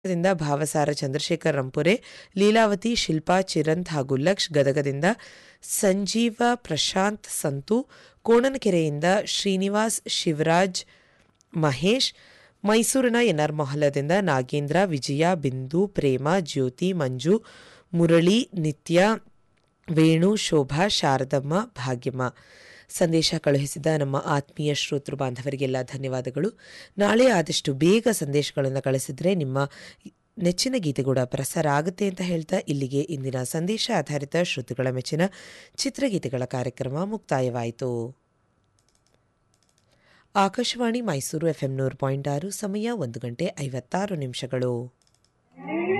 ದಿಂದ ಭಾವಸಾರ ಚಂದ್ರಶೇಖರ್ ರಂಪುರೆ ಲೀಲಾವತಿ ಶಿಲ್ಪಾ ಚಿರಂತ್ ಹಾಗೂ ಲಕ್ಷ್ ಗದಗದಿಂದ ಸಂಜೀವ ಪ್ರಶಾಂತ್ ಸಂತು ಕೋಣನಕೆರೆಯಿಂದ ಶ್ರೀನಿವಾಸ್ ಶಿವರಾಜ್ ಮಹೇಶ್ ಮೈಸೂರಿನ ಎನ್ಆರ್ ಮೊಹಲ್ಲದಿಂದ ನಾಗೇಂದ್ರ ವಿಜಯ ಬಿಂದು ಪ್ರೇಮ ಜ್ಯೋತಿ ಮಂಜು ಮುರಳಿ ನಿತ್ಯ ವೇಣು ಶೋಭಾ ಶಾರದಮ್ಮ ಭಾಗ್ಯಮ್ಮ ಸಂದೇಶ ಕಳುಹಿಸಿದ ನಮ್ಮ ಆತ್ಮೀಯ ಶ್ರೋತೃ ಬಾಂಧವರಿಗೆಲ್ಲ ಧನ್ಯವಾದಗಳು ನಾಳೆ ಆದಷ್ಟು ಬೇಗ ಸಂದೇಶಗಳನ್ನು ಕಳಿಸಿದರೆ ನಿಮ್ಮ ನೆಚ್ಚಿನ ಗೀತೆ ಕೂಡ ಪ್ರಸಾರ ಆಗುತ್ತೆ ಅಂತ ಹೇಳ್ತಾ ಇಲ್ಲಿಗೆ ಇಂದಿನ ಸಂದೇಶ ಆಧಾರಿತ ಶ್ರೋತೃಗಳ ಮೆಚ್ಚಿನ ಚಿತ್ರಗೀತೆಗಳ ಕಾರ್ಯಕ್ರಮ ಮುಕ್ತಾಯವಾಯಿತು ಆಕಾಶವಾಣಿ ಮೈಸೂರು ಎಫ್ಎಂ ನೂರು ಪಾಯಿಂಟ್ ಆರು ಸಮಯ ಒಂದು ಗಂಟೆ ಐವತ್ತಾರು ನಿಮಿಷಗಳು